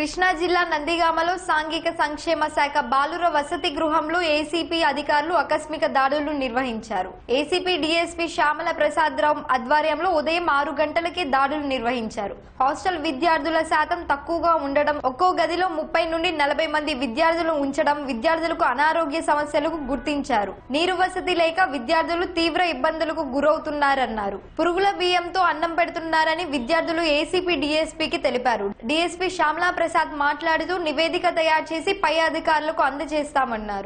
కృష్ణా జిల్లా నందిగామలో సాంఘిక సంక్షేమ శాఖ బాలుర వసతి గృహంలో ఏసీపీ అధికారులు ఆకస్మిక దాడులు నిర్వహించారు ఏసీపీ డీఎస్పీ శ్యామల ప్రసాద్ రావు ఆధ్వర్యంలో ఉదయం ఆరు గంటలకే దాడులు నిర్వహించారు హాస్టల్ విద్యార్థుల శాతం తక్కువగా ఉండడం ఒక్కో గదిలో ముప్పై నుండి నలభై మంది విద్యార్థులు ఉంచడం విద్యార్థులకు అనారోగ్య సమస్యలకు గుర్తించారు నీరు వసతి లేక విద్యార్థులు తీవ్ర ఇబ్బందులకు గురవుతున్నారన్నారు పురుగుల బియ్యంతో అన్నం పెడుతున్నారని విద్యార్థులు ఏసీపీ డీఎస్పీకి తెలిపారు డీఎస్పీ శ్యామలా ప్రసాద్ మాట్లాడుతూ నివేదిక తయారు చేసి పై అధికారులకు అందజేస్తామన్నారు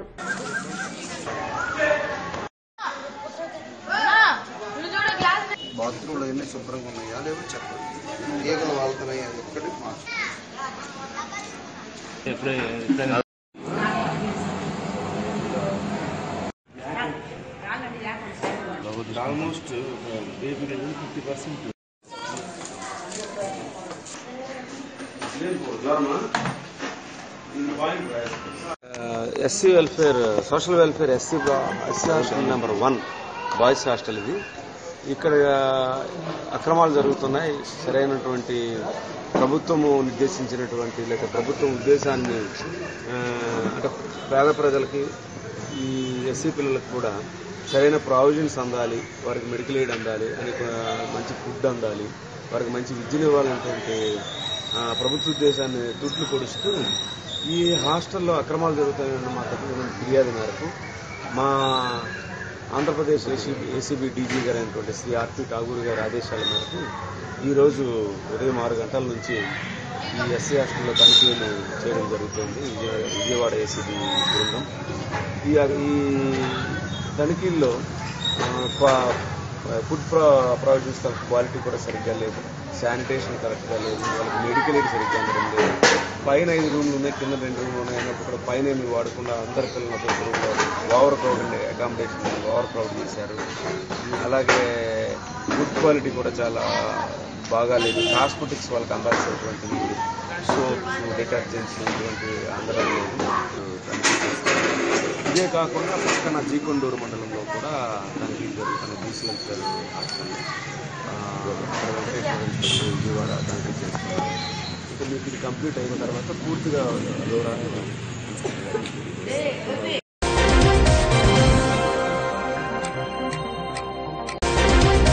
బాత్రూంలో ఎన్ని శుభ్రంగా ఉన్నాయా లేవో చెప్పండి ఈగలు వాళ్తున్నాయి అది ఒక్కటి మార్చు almost baby fifty percent SC welfare social welfare SC SC hostel number one boys hostel ఇది ఇక్కడ అక్రమాలు జరుగుతున్నాయి సరైనటువంటి ప్రభుత్వము నిర్దేశించినటువంటి లేక ప్రభుత్వం ఉద్దేశాన్ని ఆ, అంటే పేద ప్రజలకి ఈ ఎస్సీ పిల్లలకు కూడా సరైన ప్రావిజన్స్ అందాలి వారికి మెడికల్ ఎయిడ్ అందాలి అని మంచి ఫుడ్ అందాలి వారికి మంచి విద్యను ఇవ్వాలనేటువంటి ఆ, ప్రభుత్వ ఉద్దేశాన్ని తుట్లు పొడుస్తూ ఈ హాస్టల్లో అక్రమాలు జరుగుతాయన్న మా తప్పిన ఫిర్యాదు మేరకు మా ఆంధ్రప్రదేశ్ ఏసీబీ ఏసీబీ డీజీ గారు అయినటువంటి శ్రీ ఆర్పి ఠాగూర్ గారి ఆదేశాల మేరకు ఈరోజు ఉదయం ఆరు గంటల నుంచి ఈ ఎస్సీ హాస్టల్లో తనిఖీలు చేయడం జరుగుతుంది విజయ విజయవాడ ఏసీబీ బృందం ఈ ఈ తనిఖీల్లో ఆ, క్వా- ఫుడ్ ప్ర- ప్రావిజన్స్ క్వాలిటీ కూడా సరిగ్గా లేదు శానిటేషన్ కరెక్ట్గా లేదు వాళ్ళకి మెడికల్ ఎయిడ్ సరిగ్గా అందడం లేదు పైన ఐదు రూమ్లు ఉన్నాయి కింద రెండు రూమ్లు ఉన్నాయి అన్నప్పుడు కూడా పైన ఏమి వాడకుండా అందరి పిల్లలతో రూమ్లో ఓవర్ క్రౌడ్ ఉండే అకామిడేషన్ ఓవర్ క్రౌడ్ చేశారు అలాగే ఫుడ్ క్వాలిటీ కూడా చాలా బాగాలేదు కాస్మెటిక్స్ వాళ్ళకి అందాల్సినటువంటి సోప్స్ డిటర్జెంట్స్ ఇటువంటి అందడం లేదు తనిఖీ చేస్తారు. ఇదే కాకుండా పక్కన జీకొండూరు మండలంలో కూడా తనిఖీ జరుగుతున్న బీసీఎల్ హాస్టల్ ఆ, అక్కడ వెంకటేశ్వర ఇన్స్పెక్టర్ విజయవాడ తనిఖీ చేస్తున్నారు ఇక మీకు ఇది కంప్లీట్ అయిన తర్వాత పూర్తిగా వివరాలు